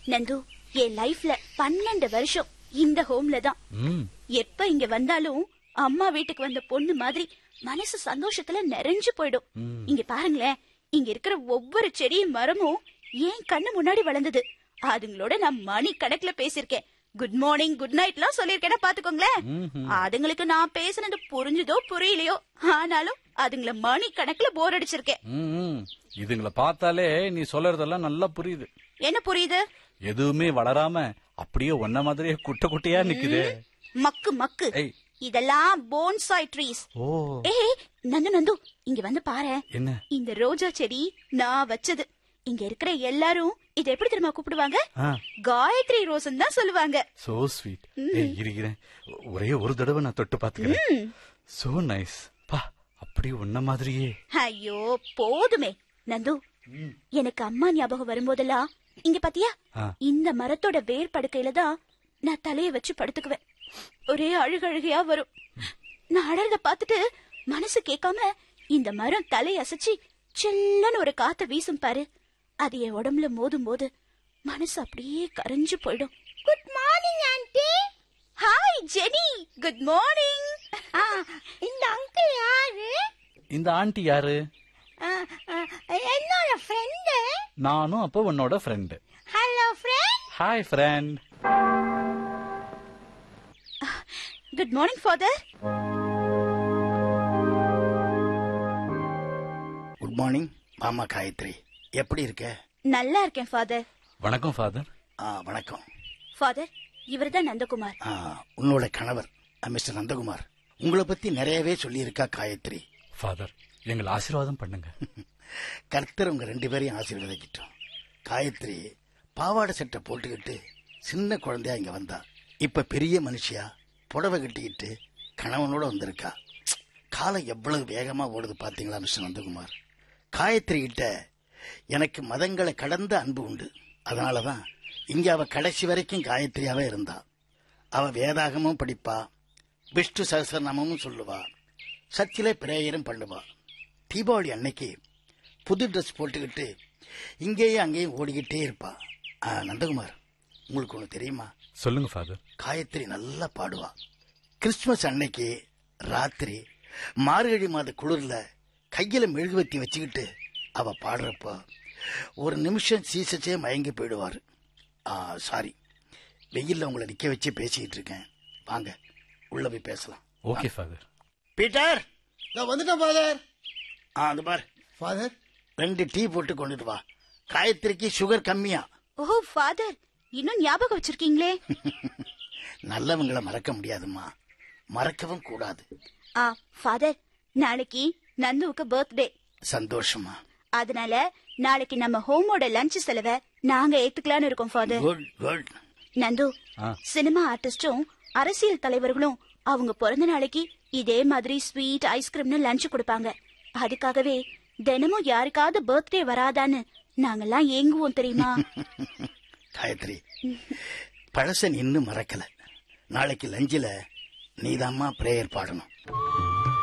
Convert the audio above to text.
நந்து என் லைஃப்ல பன்னெண்டு வருஷம் இந்த ஹோம்ல தான் ம் எப்ப இங்க வந்தாலும் அம்மா வீட்டுக்கு வந்த பொண்ணு மாதிரி மனசு சந்தோஷத்துல நிறைஞ்சு போயிடும் இங்க பாருங்களேன் இங்க இருக்கிற ஒவ்வொரு செடியும் மரமும் ஏன் கண்ணு முன்னாடி வளர்ந்தது அதுங்களோட நான் மணி கணக்குல பேசிருக்கேன் குட் மார்னிங் குட் நைட் எல்லாம் சொல்லிருக்கேன்னா பாத்துக்கோங்களேன் அதுங்களுக்கு நான் பேசுனது புரிஞ்சுதோ புரியலையோ ஆனாலும் அதுங்கள மணி கணக்குல போர் அடிச்சிருக்கேன் ம், ம். இதுங்களை பார்த்தாலே நீ சொல்றதெல்லாம் நல்லா புரியுது என்ன புரியுது எதுவுமே வளராம அப்படியே ஒன்ன மாதிரியே குட்டை குட்டையா நிக்குது மக்கு மக்கு ஏய். இதெல்லாம் போன்சாய் ட்ரீஸ் ஓ ஏய் நந்து நந்து இங்க வந்து பாரு என்ன இந்த ரோஜா செடி நான் வச்சது இங்க இருக்கிற எல்லாரும் இத எப்படி தெரியுமா கூப்பிடுவாங்க ஆ காயத்ரி ரோசன் தான் சொல்லுவாங்க சோ ஸ்வீட் ஏய் இருக்கிறேன் ஒரே ஒரு தடவை நான் தொட்டு பாத்துக்கிறேன் சோ நைஸ் பா அப்படியே உன்ன மாதிரியே ஐயோ போதுமே நந்து எனக்கு அம்மா ஞாபகம் வரும்போதெல்லாம் இங்க பாத்தியா ஆ. இந்த மரத்தோட வேர் படுக்கையில தான் நான் தலைய வச்சு படுத்துக்குவேன் ஒரே அழுகழுகையா வரும் நான் அழறத பார்த்துட்டு மனசு கேட்காம இந்த மரம் தலைய அசைச்சு சில்லன்னு ஒரு காத்த வீசும் பாரு அது என் உடம்புல மோதும் போது மனசு அப்படியே கரைஞ்சு போயிடும் good morning aunty hi Jenny good morning இந்த அங்கிள் யாரு இந்த ஆண்டி யாரு என்னோட ஃப்ரெண்டு நானும் அப்போ உன்னோட friend hello friend hi friend good morning father good morning மாமா காயத்ரி எப்படி இருக்க நல்லா இருக்கேன் ஃபாதர் வணக்கம் ஃபாதர் ஆ வணக்கம் ஃபாதர் இவர்தான் நந்தகுமார் ஆ, உன்னோட கணவர் ஆ, மிஸ்டர் நந்தகுமார் உங்களை பத்தி நிறையவே சொல்லியிருக்கா காயத்ரி ஃபாதர் எங்களை ஆசீர்வாதம் பண்ணுங்க கர்த்தர் உங்க ரெண்டு பேரையும் ஆசீர்வதிக்கிட்டோம் காயத்ரி பாவாடை சட்டை போட்டுக்கிட்டு சின்ன குழந்தையா இங்க வந்தா இப்ப பெரிய மனுஷியா புடவை கட்டிக்கிட்டு கணவனோட வந்திருக்கா ப்ச். காலம் எவ்வளவு வேகமா ஓடுது பாத்தீங்களா மிஸ்டர் நந்தகுமார் காயத்ரி கிட்ட எனக்கு மதங்களை கடந்த அன்பு உண்டு அதனாலதான் இங்க அவ கடைசி வரைக்கும் காயத்ரியாவே இருந்தா அவ வேதாகமும் படிப்பா விஷ்ணு சகசரநாமமும் சொல்லுவா சர்ச்சிலே பிரேயரும் பண்ணுவா தீபாவளி அன்னைக்கு புது ட்ரெஸ் போட்டுக்கிட்டு இங்கேயும் அங்கேயும் ஓடிக்கிட்டே இருப்பா ஆ, நந்தகுமார் உங்களுக்கு ஒன்று தெரியுமா சொல்லுங்க ஃபாதர் காயத்ரி நல்லா பாடுவா கிறிஸ்துமஸ் அன்னைக்கு ராத்திரி மார்கழி மாத குளிர்ல கையில மெழுகுவத்தி வச்சுக்கிட்டு அவ பாடுறப்போ ஒரு நிமிஷம் சீசச்சே மயங்கி போயிடுவாரு ஆ சாரி வெயில்ல உங்களை நிக்க வச்சு பேசிக்கிட்டு இருக்கேன் வாங்க உள்ள போய் பேசலாம் ஓகே ஃபாதர் பீட்டர் நான் வந்துட்டேன் ஃபாதர் ஆ அந்த பார் ஃபாதர் ரெண்டு டீ போட்டு கொண்டுட்டு வா காயத்ரிக்கு சுகர் கம்மியா ஓ ஃபாதர் இன்னும் ஞாபகம் வச்சிருக்கீங்களே நல்லவங்களை மறக்க முடியாதும்மா மறக்கவும் கூடாது ஆ ஃபாதர் நாளைக்கு நந்துவுக்கு பர்த்டே சந்தோஷமா அதனால நாளைக்கு நம்ம ஹோமோட லஞ்ச் செலவை நாங்க ஏத்துக்கலாம்னு இருக்கோம் ஃபாதர் குட் குட் நந்து ஆ. சினிமா ஆர்டிஸ்டும் அரசியல் தலைவர்களும் அவங்க பிறந்த நாளைக்கு இதே மாதிரி ஸ்வீட் ஐஸ்கிரீம்னு லஞ்ச் கொடுப்பாங்க அதுக்காகவே தினமும் யாருக்காவது பர்த்டே வராதான்னு நாங்கெல்லாம் ஏங்குவோம் தெரியுமா காயத்ரி பழச நீ இன்னும் மறக்கல நாளைக்கு லஞ்சில நீதாம்மா பிரேயர் பாடணும்